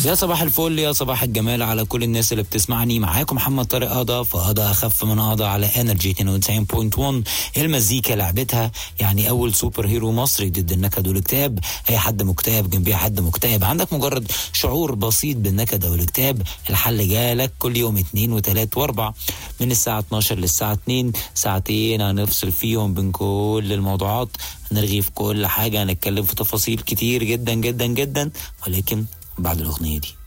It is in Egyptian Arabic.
يا صباح الفل يا صباح الجمال على كل الناس اللي بتسمعني معاكم محمد طارق قضا في قضا اخف من قضا على انرجي 92.1 المزيكا لعبتها يعني اول سوبر هيرو مصري ضد النكد والاكتئاب اي حد مكتئب جنبيه حد مكتئب عندك مجرد شعور بسيط بالنكد او الاكتئاب الحل جالك كل يوم اثنين وثلاث واربع من الساعه 12 للساعه 2 ساعتين هنفصل فيهم بين كل الموضوعات هنرغي في كل حاجه هنتكلم في تفاصيل كتير جدا جدا جدا ولكن بعد الاغنيه دي